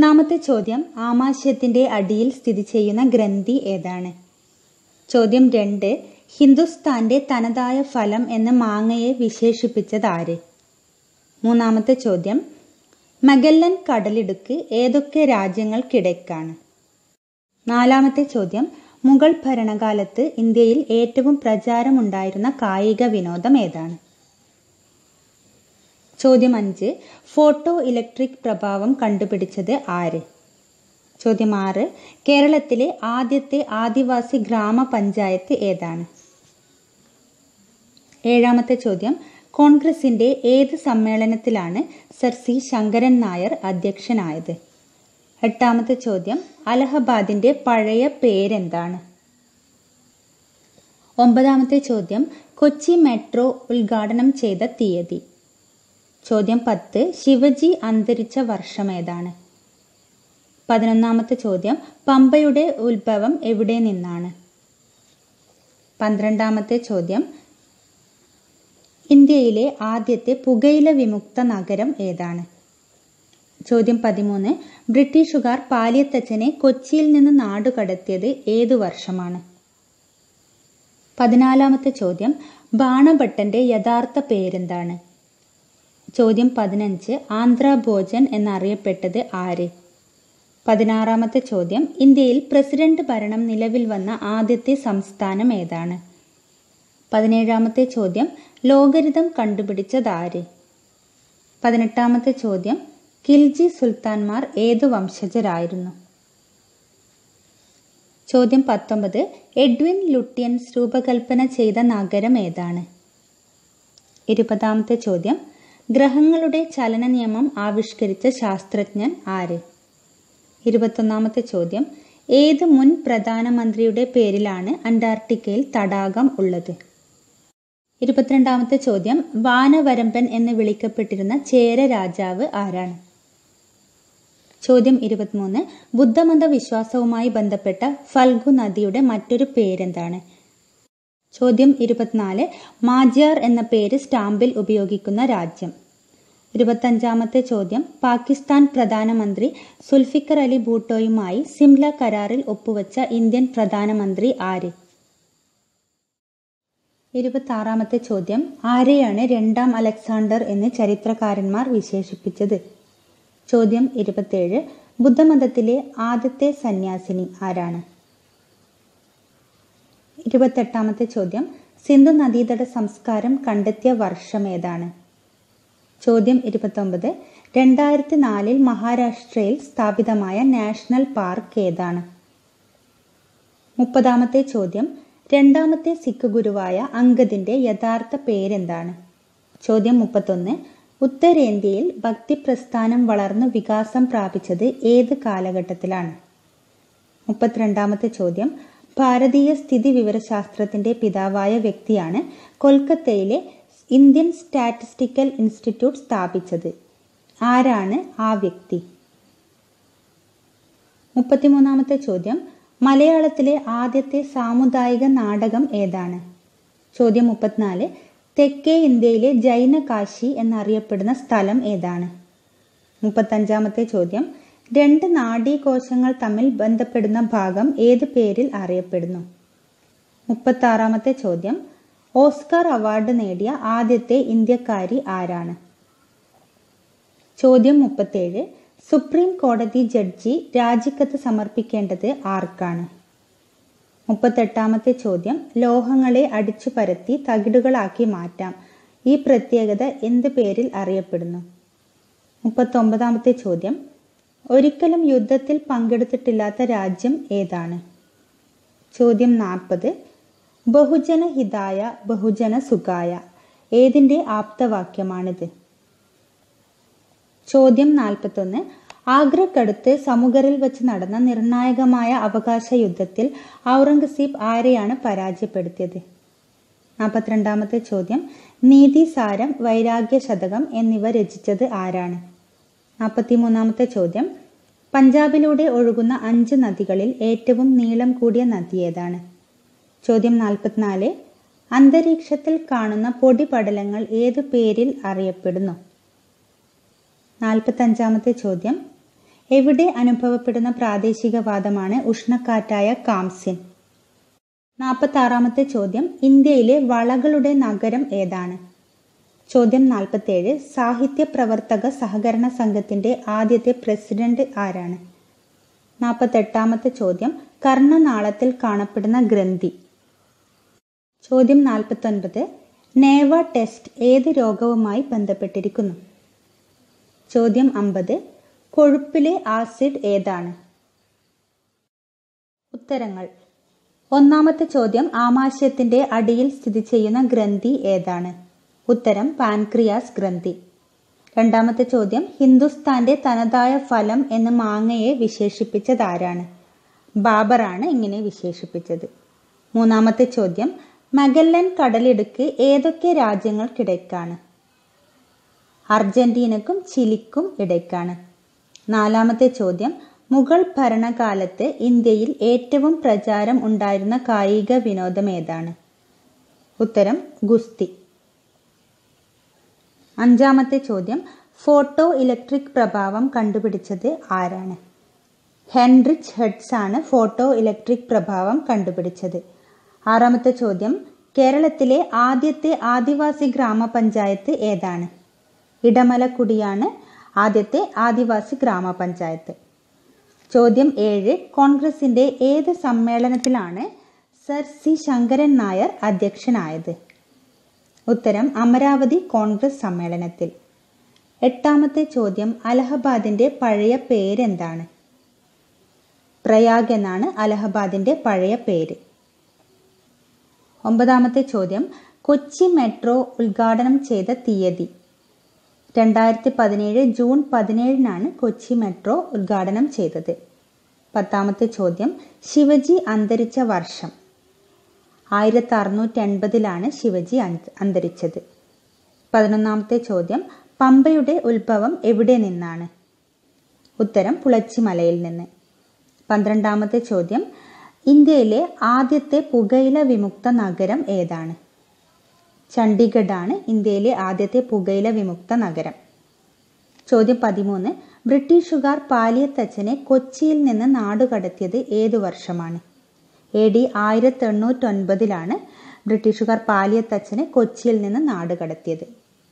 ഒന്നാമത്തെ ചോദ്യം ആമാശയത്തിന്റെ അടിയിൽ സ്ഥിതി ചെയ്യുന്ന ഗ്രന്ഥി ഏതാണ് ചോദ്യം രണ്ട് ഹിന്ദുസ്ഥാന്റെ തനതായ ഫലം എന്ന മാങ്ങയെ വിശേഷിപ്പിച്ചത് ആര് മൂന്നാമത്തെ ചോദ്യം മഗല്ലൻ കടലിടുക്ക് ഏതൊക്കെ രാജ്യങ്ങൾക്കിടയ്ക്കാണ് നാലാമത്തെ ചോദ്യം മുഗൾ ഭരണകാലത്ത് ഇന്ത്യയിൽ ഏറ്റവും പ്രചാരമുണ്ടായിരുന്ന കായിക വിനോദം ഏതാണ് ചോദ്യം അഞ്ച് ഫോട്ടോ ഇലക്ട്രിക് പ്രഭാവം കണ്ടുപിടിച്ചത് ആര് ചോദ്യം ആറ് കേരളത്തിലെ ആദ്യത്തെ ആദിവാസി ഗ്രാമപഞ്ചായത്ത് ഏതാണ് ഏഴാമത്തെ ചോദ്യം കോൺഗ്രസിന്റെ ഏത് സമ്മേളനത്തിലാണ് സർ സി ശങ്കരൻ നായർ അധ്യക്ഷനായത് എട്ടാമത്തെ ചോദ്യം അലഹബാദിന്റെ പഴയ പേരെന്താണ് ഒമ്പതാമത്തെ ചോദ്യം കൊച്ചി മെട്രോ ഉദ്ഘാടനം ചെയ്ത തീയതി ചോദ്യം പത്ത് ശിവജി അന്തരിച്ച വർഷമേതാണ് പതിനൊന്നാമത്തെ ചോദ്യം പമ്പയുടെ ഉത്ഭവം എവിടെ നിന്നാണ് പന്ത്രണ്ടാമത്തെ ചോദ്യം ഇന്ത്യയിലെ ആദ്യത്തെ പുകയില വിമുക്ത നഗരം ഏതാണ് ചോദ്യം പതിമൂന്ന് ബ്രിട്ടീഷുകാർ പാലിയത്തച്ഛനെ കൊച്ചിയിൽ നിന്ന് നാടുകടത്തിയത് ഏതു വർഷമാണ് പതിനാലാമത്തെ ചോദ്യം ബാണഭട്ടന്റെ യഥാർത്ഥ പേരെന്താണ് ചോദ്യം പതിനഞ്ച് ആന്ധ്ര ഭോജൻ എന്നറിയപ്പെട്ടത് ആര് പതിനാറാമത്തെ ചോദ്യം ഇന്ത്യയിൽ പ്രസിഡന്റ് ഭരണം നിലവിൽ വന്ന ആദ്യത്തെ സംസ്ഥാനം ഏതാണ് പതിനേഴാമത്തെ ചോദ്യം ലോകരിതം കണ്ടുപിടിച്ചത് ആര് പതിനെട്ടാമത്തെ ചോദ്യം കിൽജി സുൽത്താൻമാർ ഏതു വംശജരായിരുന്നു ചോദ്യം പത്തൊമ്പത് എഡ്വിൻ ലുട്ടിയൻസ് രൂപകൽപ്പന ചെയ്ത നഗരം ഏതാണ് ഇരുപതാമത്തെ ചോദ്യം ഗ്രഹങ്ങളുടെ ചലന നിയമം ആവിഷ്കരിച്ച ശാസ്ത്രജ്ഞൻ ആര് ഇരുപത്തൊന്നാമത്തെ ചോദ്യം ഏത് മുൻ പ്രധാനമന്ത്രിയുടെ പേരിലാണ് അന്റാർട്ടിക്കയിൽ തടാകം ഉള്ളത് ഇരുപത്തിരണ്ടാമത്തെ ചോദ്യം വാനവരമ്പൻ എന്ന് വിളിക്കപ്പെട്ടിരുന്ന ചേര രാജാവ് ആരാണ് ചോദ്യം ഇരുപത്തിമൂന്ന് ബുദ്ധമത വിശ്വാസവുമായി ബന്ധപ്പെട്ട ഫൽഗു നദിയുടെ മറ്റൊരു പേരെന്താണ് ചോദ്യം ഇരുപത്തിനാല് മാജിയാർ എന്ന പേര് സ്റ്റാമ്പിൽ ഉപയോഗിക്കുന്ന രാജ്യം ഇരുപത്തഞ്ചാമത്തെ ചോദ്യം പാകിസ്ഥാൻ പ്രധാനമന്ത്രി സുൽഫിക്കർ അലി ഭൂട്ടോയുമായി സിംല കരാറിൽ ഒപ്പുവെച്ച ഇന്ത്യൻ പ്രധാനമന്ത്രി ആര് ഇരുപത്തി ചോദ്യം ആരെയാണ് രണ്ടാം അലക്സാണ്ടർ എന്ന് ചരിത്രകാരന്മാർ വിശേഷിപ്പിച്ചത് ചോദ്യം ഇരുപത്തേഴ് ബുദ്ധമതത്തിലെ ആദ്യത്തെ സന്യാസിനി ആരാണ് ഇരുപത്തെട്ടാമത്തെ ചോദ്യം സിന്ധു നദീതട സംസ്കാരം കണ്ടെത്തിയ വർഷം ഏതാണ് ചോദ്യം ഇരുപത്തൊമ്പത് രണ്ടായിരത്തി നാലിൽ മഹാരാഷ്ട്രയിൽ സ്ഥാപിതമായ നാഷണൽ പാർക്ക് ഏതാണ് മുപ്പതാമത്തെ ചോദ്യം രണ്ടാമത്തെ സിഖ് ഗുരുവായ അങ്കദിന്റെ യഥാർത്ഥ പേരെന്താണ് ചോദ്യം മുപ്പത്തൊന്ന് ഉത്തരേന്ത്യയിൽ ഭക്തിപ്രസ്ഥാനം വളർന്നു വികാസം പ്രാപിച്ചത് ഏത് കാലഘട്ടത്തിലാണ് മുപ്പത്തിരണ്ടാമത്തെ ചോദ്യം ഭാരതീയ സ്ഥിതി വിവരശാസ്ത്രത്തിന്റെ പിതാവായ വ്യക്തിയാണ് കൊൽക്കത്തയിലെ ഇന്ത്യൻ സ്റ്റാറ്റിസ്റ്റിക്കൽ ഇൻസ്റ്റിറ്റ്യൂട്ട് സ്ഥാപിച്ചത് ആരാണ് ആ വ്യക്തി മുപ്പത്തിമൂന്നാമത്തെ ചോദ്യം മലയാളത്തിലെ ആദ്യത്തെ സാമുദായിക നാടകം ഏതാണ് ചോദ്യം മുപ്പത്തിനാല് തെക്കേ ഇന്ത്യയിലെ ജൈന കാശി എന്നറിയപ്പെടുന്ന സ്ഥലം ഏതാണ് മുപ്പത്തഞ്ചാമത്തെ ചോദ്യം രണ്ട് നാഡീകോശങ്ങൾ തമ്മിൽ ബന്ധപ്പെടുന്ന ഭാഗം ഏത് പേരിൽ അറിയപ്പെടുന്നു മുപ്പത്താറാമത്തെ ചോദ്യം ഓസ്കാർ അവാർഡ് നേടിയ ആദ്യത്തെ ഇന്ത്യക്കാരി ആരാണ് ചോദ്യം മുപ്പത്തേഴ് സുപ്രീം കോടതി ജഡ്ജി രാജിക്കത്ത് സമർപ്പിക്കേണ്ടത് ആർക്കാണ് മുപ്പത്തെട്ടാമത്തെ ചോദ്യം ലോഹങ്ങളെ അടിച്ചു പരത്തി തകിടുകളാക്കി മാറ്റാം ഈ പ്രത്യേകത എന്ത് പേരിൽ അറിയപ്പെടുന്നു മുപ്പത്തൊമ്പതാമത്തെ ചോദ്യം ഒരിക്കലും യുദ്ധത്തിൽ പങ്കെടുത്തിട്ടില്ലാത്ത രാജ്യം ഏതാണ് ചോദ്യം നാൽപ്പത് ബഹുജന ഹിതായ ബഹുജന സുഖായ ഏതിൻ്റെ ആപ്തവാക്യമാണിത് ചോദ്യം നാൽപ്പത്തൊന്ന് ആഗ്രക്കടുത്ത് സമുഗറിൽ വെച്ച് നടന്ന നിർണായകമായ അവകാശ യുദ്ധത്തിൽ ഔറംഗസീബ് ആരെയാണ് പരാജയപ്പെടുത്തിയത് നാൽപ്പത്തിരണ്ടാമത്തെ ചോദ്യം നീതിസാരം വൈരാഗ്യ ശതകം എന്നിവ രചിച്ചത് ആരാണ് നാൽപ്പത്തിമൂന്നാമത്തെ ചോദ്യം പഞ്ചാബിലൂടെ ഒഴുകുന്ന അഞ്ച് നദികളിൽ ഏറ്റവും നീളം കൂടിയ നദി ഏതാണ് ചോദ്യം നാൽപ്പത്തിനാല് അന്തരീക്ഷത്തിൽ കാണുന്ന പൊടിപടലങ്ങൾ ഏതു പേരിൽ അറിയപ്പെടുന്നു നാൽപ്പത്തഞ്ചാമത്തെ ചോദ്യം എവിടെ അനുഭവപ്പെടുന്ന പ്രാദേശികവാദമാണ് ഉഷ്ണക്കാറ്റായ കാംസ്യൻ നാൽപ്പത്താറാമത്തെ ചോദ്യം ഇന്ത്യയിലെ വളകളുടെ നഗരം ഏതാണ് ചോദ്യം നാൽപ്പത്തേഴ് സാഹിത്യ പ്രവർത്തക സഹകരണ സംഘത്തിന്റെ ആദ്യത്തെ പ്രസിഡന്റ് ആരാണ് നാൽപ്പത്തെട്ടാമത്തെ ചോദ്യം കർണനാളത്തിൽ കാണപ്പെടുന്ന ഗ്രന്ഥി ചോദ്യം നാൽപ്പത്തൊൻപത് നേവ ടെസ്റ്റ് ഏത് രോഗവുമായി ബന്ധപ്പെട്ടിരിക്കുന്നു ചോദ്യം അമ്പത് കൊഴുപ്പിലെ ആസിഡ് ഏതാണ് ഉത്തരങ്ങൾ ഒന്നാമത്തെ ചോദ്യം ആമാശയത്തിന്റെ അടിയിൽ സ്ഥിതി ചെയ്യുന്ന ഗ്രന്ഥി ഏതാണ് ഉത്തരം പാൻക്രിയാസ് ഗ്രന്ഥി രണ്ടാമത്തെ ചോദ്യം ഹിന്ദുസ്ഥാന്റെ തനതായ ഫലം എന്ന് മാങ്ങയെ വിശേഷിപ്പിച്ചത് ആരാണ് ബാബറാണ് ഇങ്ങനെ വിശേഷിപ്പിച്ചത് മൂന്നാമത്തെ ചോദ്യം മഗല്ലൻ കടലിടുക്ക് ഏതൊക്കെ രാജ്യങ്ങൾക്കിടയ്ക്കാണ് അർജന്റീനക്കും ചിലിക്കും ഇടയ്ക്കാണ് നാലാമത്തെ ചോദ്യം മുഗൾ ഭരണകാലത്ത് ഇന്ത്യയിൽ ഏറ്റവും പ്രചാരം ഉണ്ടായിരുന്ന കായിക വിനോദം ഏതാണ് ഉത്തരം ഗുസ്തി അഞ്ചാമത്തെ ചോദ്യം ഫോട്ടോ ഇലക്ട്രിക് പ്രഭാവം കണ്ടുപിടിച്ചത് ആരാണ് ഹെൻറിച്ച് ഹെഡ്സ് ആണ് ഫോട്ടോ ഇലക്ട്രിക് പ്രഭാവം കണ്ടുപിടിച്ചത് ആറാമത്തെ ചോദ്യം കേരളത്തിലെ ആദ്യത്തെ ആദിവാസി ഗ്രാമപഞ്ചായത്ത് ഏതാണ് ഇടമലക്കുടിയാണ് ആദ്യത്തെ ആദിവാസി ഗ്രാമപഞ്ചായത്ത് ചോദ്യം ഏഴ് കോൺഗ്രസിന്റെ ഏത് സമ്മേളനത്തിലാണ് സർ സി ശങ്കരൻ നായർ അധ്യക്ഷനായത് ഉത്തരം അമരാവതി കോൺഗ്രസ് സമ്മേളനത്തിൽ എട്ടാമത്തെ ചോദ്യം അലഹബാദിന്റെ പഴയ പേരെന്താണ് പ്രയാഗ് എന്നാണ് അലഹബാദിന്റെ പഴയ പേര് ഒമ്പതാമത്തെ ചോദ്യം കൊച്ചി മെട്രോ ഉദ്ഘാടനം ചെയ്ത തീയതി രണ്ടായിരത്തി പതിനേഴ് ജൂൺ പതിനേഴിനാണ് കൊച്ചി മെട്രോ ഉദ്ഘാടനം ചെയ്തത് പത്താമത്തെ ചോദ്യം ശിവജി അന്തരിച്ച വർഷം ആയിരത്തി അറുന്നൂറ്റി എൺപതിലാണ് ശിവജി അന്തരിച്ചത് പതിനൊന്നാമത്തെ ചോദ്യം പമ്പയുടെ ഉത്ഭവം എവിടെ നിന്നാണ് ഉത്തരം പുളച്ചിമലയിൽ നിന്ന് പന്ത്രണ്ടാമത്തെ ചോദ്യം ഇന്ത്യയിലെ ആദ്യത്തെ പുകയില വിമുക്ത നഗരം ഏതാണ് ചണ്ഡീഗഡ് ആണ് ഇന്ത്യയിലെ ആദ്യത്തെ പുകയില വിമുക്ത നഗരം ചോദ്യം പതിമൂന്ന് ബ്രിട്ടീഷുകാർ പാലിയത്തച്ഛനെ കൊച്ചിയിൽ നിന്ന് നാടുകടത്തിയത് ഏതു വർഷമാണ് എ ഡി ആയിരത്തി എണ്ണൂറ്റൊൻപതിലാണ് ബ്രിട്ടീഷുകാർ പാലിയത്തച്ഛനെ കൊച്ചിയിൽ നിന്ന് നാടുകടത്തിയത്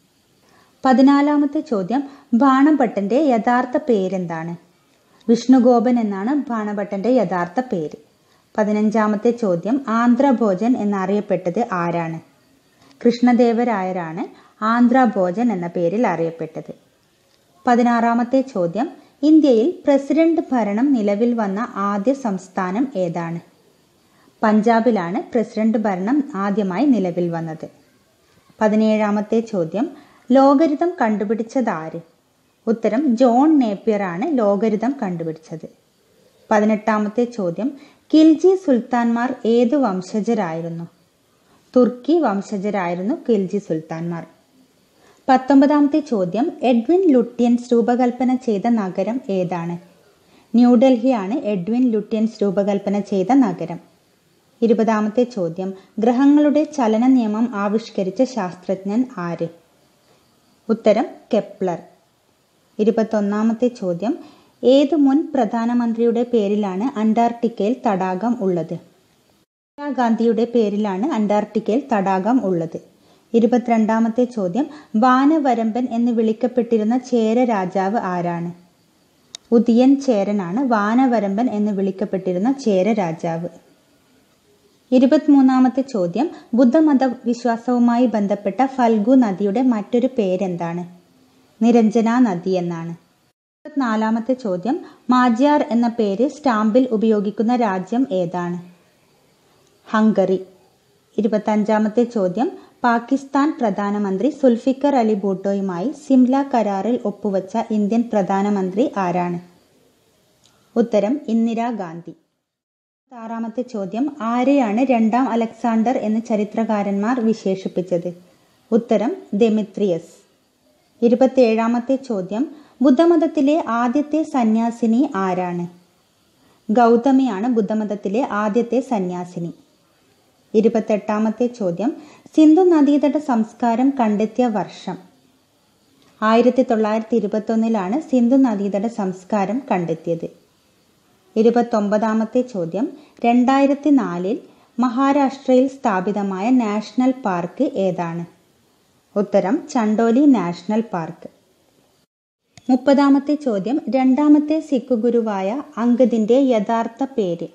പതിനാലാമത്തെ ചോദ്യം ബാണഭട്ടന്റെ യഥാർത്ഥ പേരെന്താണ് വിഷ്ണുഗോപൻ എന്നാണ് ബാണഭട്ടന്റെ യഥാർത്ഥ പേര് പതിനഞ്ചാമത്തെ ചോദ്യം ആന്ധ്രഭോജൻ എന്നറിയപ്പെട്ടത് ആരാണ് കൃഷ്ണദേവരായരാണ് ആന്ധ്രഭോജൻ എന്ന പേരിൽ അറിയപ്പെട്ടത് പതിനാറാമത്തെ ചോദ്യം ഇന്ത്യയിൽ പ്രസിഡന്റ് ഭരണം നിലവിൽ വന്ന ആദ്യ സംസ്ഥാനം ഏതാണ് പഞ്ചാബിലാണ് പ്രസിഡന്റ് ഭരണം ആദ്യമായി നിലവിൽ വന്നത് പതിനേഴാമത്തെ ചോദ്യം ലോകരിതം കണ്ടുപിടിച്ചത് ആര് ഉത്തരം ജോൺ നേപ്പിയർ ആണ് ലോകരിതം കണ്ടുപിടിച്ചത് പതിനെട്ടാമത്തെ ചോദ്യം കിൽജി സുൽത്താൻമാർ ഏതു വംശജരായിരുന്നു തുർക്കി വംശജരായിരുന്നു കിൽജി സുൽത്താൻമാർ പത്തൊമ്പതാമത്തെ ചോദ്യം എഡ്വിൻ ലുട്യൻസ് രൂപകൽപ്പന ചെയ്ത നഗരം ഏതാണ് ന്യൂഡൽഹിയാണ് എഡ്വിൻ ലുട്യൻസ് രൂപകൽപ്പന ചെയ്ത നഗരം ഇരുപതാമത്തെ ചോദ്യം ഗ്രഹങ്ങളുടെ ചലന നിയമം ആവിഷ്കരിച്ച ശാസ്ത്രജ്ഞൻ ആര് ഉത്തരം കെപ്ലർ ഇരുപത്തൊന്നാമത്തെ ചോദ്യം ഏത് മുൻ പ്രധാനമന്ത്രിയുടെ പേരിലാണ് അന്റാർട്ടിക്കയിൽ തടാകം ഉള്ളത് ഇന്ദിരാഗാന്ധിയുടെ പേരിലാണ് അന്റാർട്ടിക്കയിൽ തടാകം ഉള്ളത് ഇരുപത്തിരണ്ടാമത്തെ ചോദ്യം വാനവരമ്പൻ എന്ന് വിളിക്കപ്പെട്ടിരുന്ന ചേര രാജാവ് ആരാണ് ഉദിയൻ ചേരനാണ് വാനവരമ്പൻ എന്ന് വിളിക്കപ്പെട്ടിരുന്ന ചേര രാജാവ് ഇരുപത്തിമൂന്നാമത്തെ ചോദ്യം ബുദ്ധമത വിശ്വാസവുമായി ബന്ധപ്പെട്ട ഫൽഗു നദിയുടെ മറ്റൊരു പേരെന്താണ് നിരഞ്ജന നദി എന്നാണ് ഇരുപത്തിനാലാമത്തെ ചോദ്യം മാജിയാർ എന്ന പേര് സ്റ്റാമ്പിൽ ഉപയോഗിക്കുന്ന രാജ്യം ഏതാണ് ഹംഗറി ഇരുപത്തഞ്ചാമത്തെ ചോദ്യം പാകിസ്ഥാൻ പ്രധാനമന്ത്രി സുൽഫിക്കർ അലി ഭൂട്ടോയുമായി സിംല കരാറിൽ ഒപ്പുവച്ച ഇന്ത്യൻ പ്രധാനമന്ത്രി ആരാണ് ഉത്തരം ഇന്ദിരാഗാന്ധി ആറാമത്തെ ചോദ്യം ആരെയാണ് രണ്ടാം അലക്സാണ്ടർ എന്ന് ചരിത്രകാരന്മാർ വിശേഷിപ്പിച്ചത് ഉത്തരം ദെമിത്രിയസ് ഇരുപത്തിയേഴാമത്തെ ചോദ്യം ബുദ്ധമതത്തിലെ ആദ്യത്തെ സന്യാസിനി ആരാണ് ഗൗതമിയാണ് ബുദ്ധമതത്തിലെ ആദ്യത്തെ സന്യാസിനി ഇരുപത്തെട്ടാമത്തെ ചോദ്യം സിന്ധു നദീതട സംസ്കാരം കണ്ടെത്തിയ വർഷം ആയിരത്തി തൊള്ളായിരത്തി ഇരുപത്തൊന്നിലാണ് സിന്ധു നദീതട സംസ്കാരം കണ്ടെത്തിയത് ഇരുപത്തൊമ്പതാമത്തെ ചോദ്യം രണ്ടായിരത്തി നാലിൽ മഹാരാഷ്ട്രയിൽ സ്ഥാപിതമായ നാഷണൽ പാർക്ക് ഏതാണ് ഉത്തരം ചണ്ടോലി നാഷണൽ പാർക്ക് മുപ്പതാമത്തെ ചോദ്യം രണ്ടാമത്തെ സിഖ് ഗുരുവായ അങ്കദിന്റെ യഥാർത്ഥ പേര്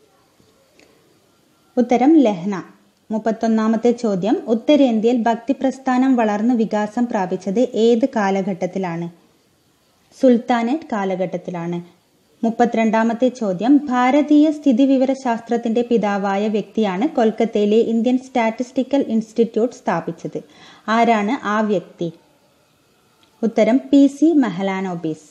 ഉത്തരം ലഹ്ന മുപ്പത്തൊന്നാമത്തെ ചോദ്യം ഉത്തരേന്ത്യയിൽ ഭക്തിപ്രസ്ഥാനം വളർന്നു വികാസം പ്രാപിച്ചത് ഏത് കാലഘട്ടത്തിലാണ് സുൽത്താനേറ്റ് കാലഘട്ടത്തിലാണ് മുപ്പത്തിരണ്ടാമത്തെ ചോദ്യം ഭാരതീയ സ്ഥിതിവിവരശാസ്ത്രത്തിന്റെ പിതാവായ വ്യക്തിയാണ് കൊൽക്കത്തയിലെ ഇന്ത്യൻ സ്റ്റാറ്റിസ്റ്റിക്കൽ ഇൻസ്റ്റിറ്റ്യൂട്ട് സ്ഥാപിച്ചത് ആരാണ് ആ വ്യക്തി ഉത്തരം പി സി മെഹലാനോബിസ്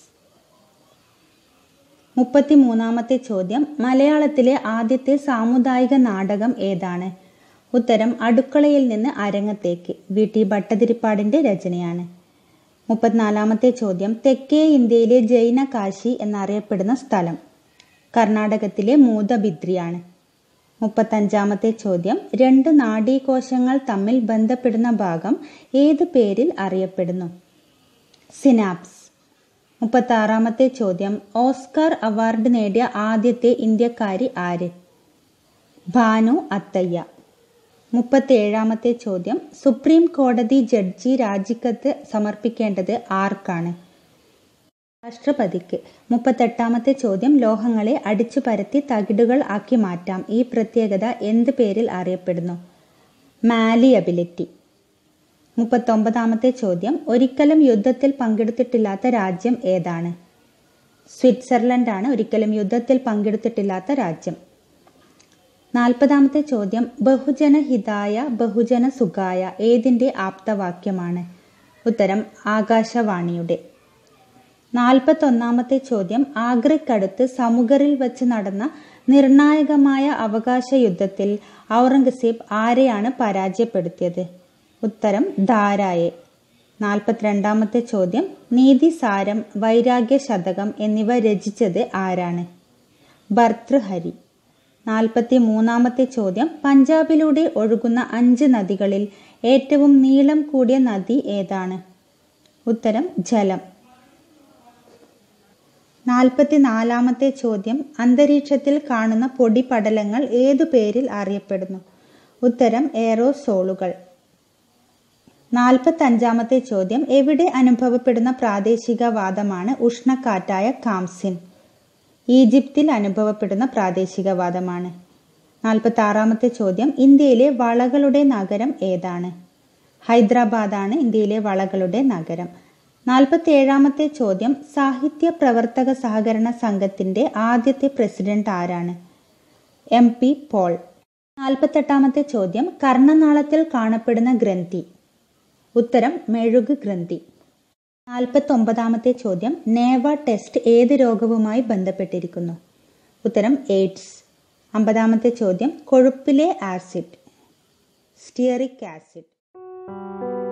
മുപ്പത്തിമൂന്നാമത്തെ ചോദ്യം മലയാളത്തിലെ ആദ്യത്തെ സാമുദായിക നാടകം ഏതാണ് ഉത്തരം അടുക്കളയിൽ നിന്ന് അരങ്ങത്തേക്ക് വി ടി ഭട്ടതിരിപ്പാടിന്റെ രചനയാണ് മുപ്പത്തിനാലാമത്തെ ചോദ്യം തെക്കേ ഇന്ത്യയിലെ ജൈന കാശി എന്നറിയപ്പെടുന്ന സ്ഥലം കർണാടകത്തിലെ മൂതബിദ്രിയാണ് മുപ്പത്തഞ്ചാമത്തെ ചോദ്യം രണ്ട് നാഡീകോശങ്ങൾ തമ്മിൽ ബന്ധപ്പെടുന്ന ഭാഗം ഏത് പേരിൽ അറിയപ്പെടുന്നു സിനാപ്സ് മുപ്പത്താറാമത്തെ ചോദ്യം ഓസ്കാർ അവാർഡ് നേടിയ ആദ്യത്തെ ഇന്ത്യക്കാരി ആര് ഭാനു അത്തയ്യ മുപ്പത്തേഴാമത്തെ ചോദ്യം സുപ്രീം കോടതി ജഡ്ജി രാജിക്കത്ത് സമർപ്പിക്കേണ്ടത് ആർക്കാണ് രാഷ്ട്രപതിക്ക് മുപ്പത്തെട്ടാമത്തെ ചോദ്യം ലോഹങ്ങളെ അടിച്ചു പരത്തി തകിടുകൾ ആക്കി മാറ്റാം ഈ പ്രത്യേകത എന്ത് പേരിൽ അറിയപ്പെടുന്നു മാലിയബിലിറ്റി മുപ്പത്തൊമ്പതാമത്തെ ചോദ്യം ഒരിക്കലും യുദ്ധത്തിൽ പങ്കെടുത്തിട്ടില്ലാത്ത രാജ്യം ഏതാണ് സ്വിറ്റ്സർലൻഡ് ആണ് ഒരിക്കലും യുദ്ധത്തിൽ പങ്കെടുത്തിട്ടില്ലാത്ത രാജ്യം നാൽപ്പതാമത്തെ ചോദ്യം ബഹുജന ഹിതായ ബഹുജന സുഖായ ഏതിൻ്റെ ആപ്തവാക്യമാണ് ഉത്തരം ആകാശവാണിയുടെ നാൽപ്പത്തൊന്നാമത്തെ ചോദ്യം ആഗ്രയ്ക്കടുത്ത് സമുഗറിൽ വച്ച് നടന്ന നിർണായകമായ അവകാശ യുദ്ധത്തിൽ ഔറംഗസേബ് ആരെയാണ് പരാജയപ്പെടുത്തിയത് ഉത്തരം ധാരായെ നാൽപ്പത്തിരണ്ടാമത്തെ ചോദ്യം നീതിസാരം വൈരാഗ്യ ശതകം എന്നിവ രചിച്ചത് ആരാണ് ഭർതൃഹരി നാൽപ്പത്തി മൂന്നാമത്തെ ചോദ്യം പഞ്ചാബിലൂടെ ഒഴുകുന്ന അഞ്ച് നദികളിൽ ഏറ്റവും നീളം കൂടിയ നദി ഏതാണ് ഉത്തരം ജലം നാൽപ്പത്തി നാലാമത്തെ ചോദ്യം അന്തരീക്ഷത്തിൽ കാണുന്ന പൊടിപടലങ്ങൾ ഏതു പേരിൽ അറിയപ്പെടുന്നു ഉത്തരം എയറോസോളുകൾ നാൽപ്പത്തഞ്ചാമത്തെ ചോദ്യം എവിടെ അനുഭവപ്പെടുന്ന പ്രാദേശികവാദമാണ് ഉഷ്ണക്കാറ്റായ കാംസിൻ ഈജിപ്തിൽ അനുഭവപ്പെടുന്ന പ്രാദേശികവാദമാണ് നാൽപ്പത്തി ആറാമത്തെ ചോദ്യം ഇന്ത്യയിലെ വളകളുടെ നഗരം ഏതാണ് ഹൈദരാബാദാണ് ഇന്ത്യയിലെ വളകളുടെ നഗരം നാൽപ്പത്തി ഏഴാമത്തെ ചോദ്യം സാഹിത്യ പ്രവർത്തക സഹകരണ സംഘത്തിന്റെ ആദ്യത്തെ പ്രസിഡന്റ് ആരാണ് എം പി പോൾ നാൽപ്പത്തെട്ടാമത്തെ ചോദ്യം കർണനാളത്തിൽ കാണപ്പെടുന്ന ഗ്രന്ഥി ഉത്തരം മെഴുക് ഗ്രന്ഥി നാൽപ്പത്തി ഒമ്പതാമത്തെ ചോദ്യം നേവ ടെസ്റ്റ് ഏത് രോഗവുമായി ബന്ധപ്പെട്ടിരിക്കുന്നു ഉത്തരം എയ്ഡ്സ് അമ്പതാമത്തെ ചോദ്യം കൊഴുപ്പിലെ ആസിഡ് സ്റ്റിയറിക് ആസിഡ്